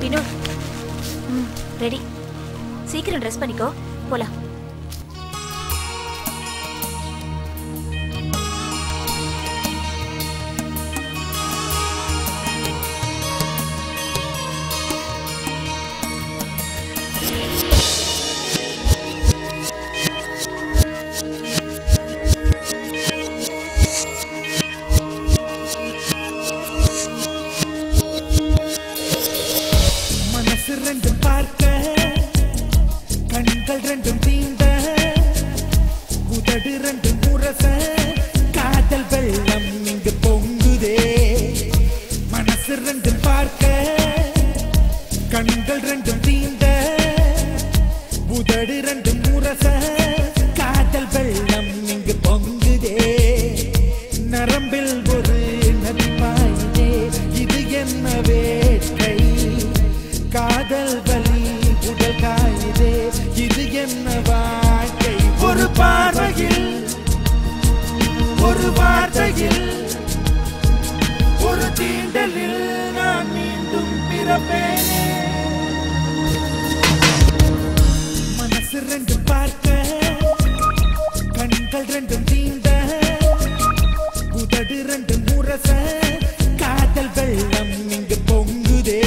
வினோத் ம் ரெடி சீக்கிரம் ட்ரெஸ் பண்ணிக்கோ போலாம் மனசு ரெண்டும் பார்க்க கண்கள் ரெண்டும் தீண்ட உதடு ரெண்டும் முரச காதல் வெள்ளம் இங்கு பொங்குதே மனசு ரெண்டும் பார்க்க கண்கள் ரெண்டும் தீண்ட உதடு ரெண்டும் முரச காதல் வெள்ளம் இங்கு பொங்குதே நரம்பில் ஒரு நதிப்பாயுதே இது என்ன வேட்கை காதல் வலி உடல் காயுதே இது என்ன வாழ்க்கை ஒரு பார்வையில் ஒரு வார்த்தையில் ஒரு தீண்டலில் நான் மீண்டும் பிறப்பேனே மனசு ரெண்டு பார்க்க கண்கள் ரெண்டும் தீண்ட உதடு ரெண்டு முரச காதல் வெள்ளம் இங்கு பொங்குதே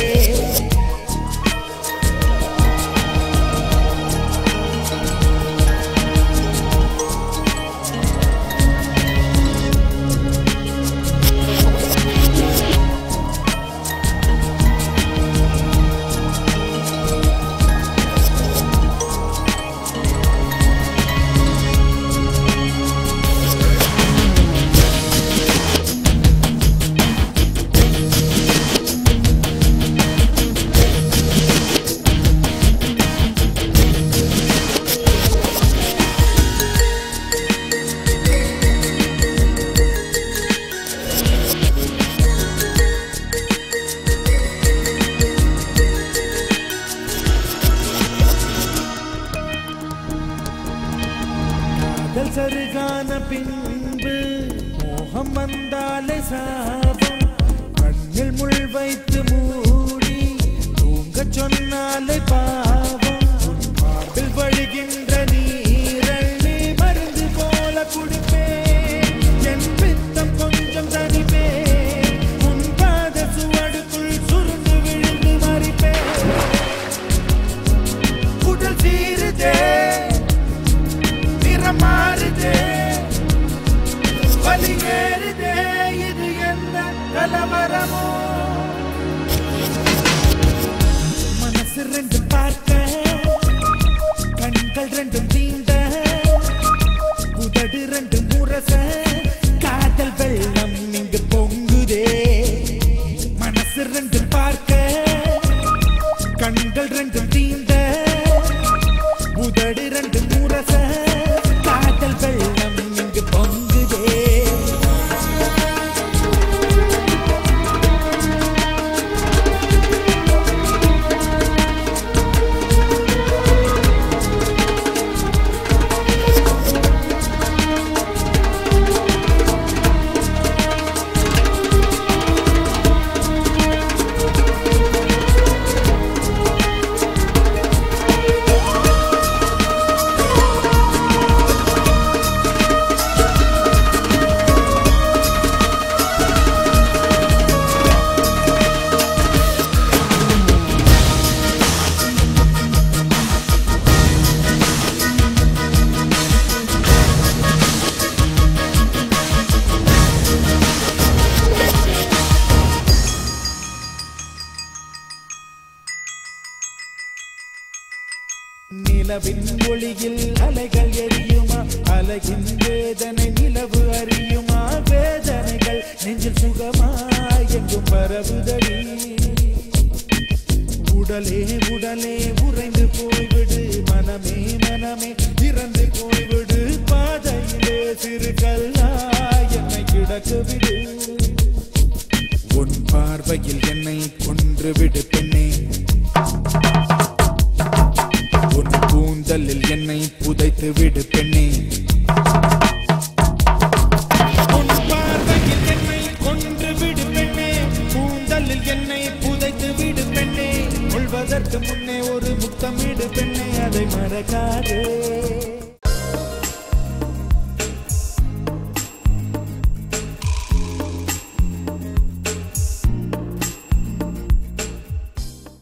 காதல் சருகான பின்பு மோகம் வந்தாலே சாபம் கண்ணில் முள் வைத்து மூடி தூங்கச் சொன்னாலே பாவம் உன் மார்பில் வழிகின்ற நீரள்ளி மருந்து போல குடிப்பேன் என் பித்தம் கொஞ்சம் தனிப்பேன் உன் பாத சுவடுக்குள் சுருண்டு விழுந்து மறிப்பேன் உடல் சீருதே நிறம் மாறுதே வலி ஏறுதே இது என்ன கலவரமோ மனசு ரெண்டு பார்க்க கண்கள் ரெண்டும் தீண்ட உதடு ரெண்டு முரச காதல் வெள்ளம் இங்கு பொங்குதே மனசு ரெண்டு பார்க்க கண்கள் ரெண்டும் தீண்ட உதடு ரெண்டு முரச காதல் வெள்ளம் இங்கு பொங்குதே நிலவின் ஒளியில் அலைகள் எரியுமா அலையின் வேதனை நிலவு அறியுமா வேதனைகள் நெஞ்சில் சுகமா எங்கும் பரவுதடி உடலே உடலே உறைந்து போய்விடு மனமே மனமே இறந்து போய்விடு பாதையிலே சிறு கல்லா என்னை கிடக்கு விடு உன் பார்வையில் என்னை கொன்று விடு பெண்ணே உன் கூந்தலில் என்னை புதைத்து விடு பெண்ணே உன் பார்வையில் என்னை கொன்று விடு பெண்ணே கூந்தலில் என்னை புதைத்து விடு பெண்ணே மறக்காதே